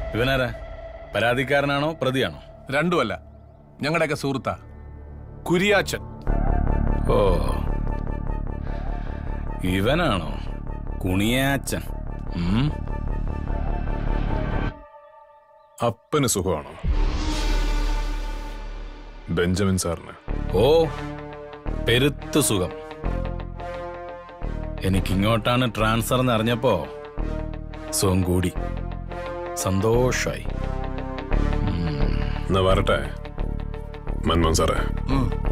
ഇവനാരാ പരാതിക്കാരനാണോ പ്രതിയാണോ രണ്ടുമല്ല ഞങ്ങളുടെയൊക്കെ സുഹൃത്താ കുരിയാച്ചൻ ഓ ഇവനാണോ കുണിയാച്ചൻ ഉം. അപ്പന് സുഖമാണോ ബെഞ്ചമിൻ സാറിന് ഓ പെരുത്ത് സുഖം എനിക്കിങ്ങോട്ടാണ് ട്രാൻസ്ഫർ എന്ന് അറിഞ്ഞപ്പോ സുഖം കൂടി സന്തോഷായി എന്നാ വരട്ടെ മൻമോഹൻ സാറേ ഉം.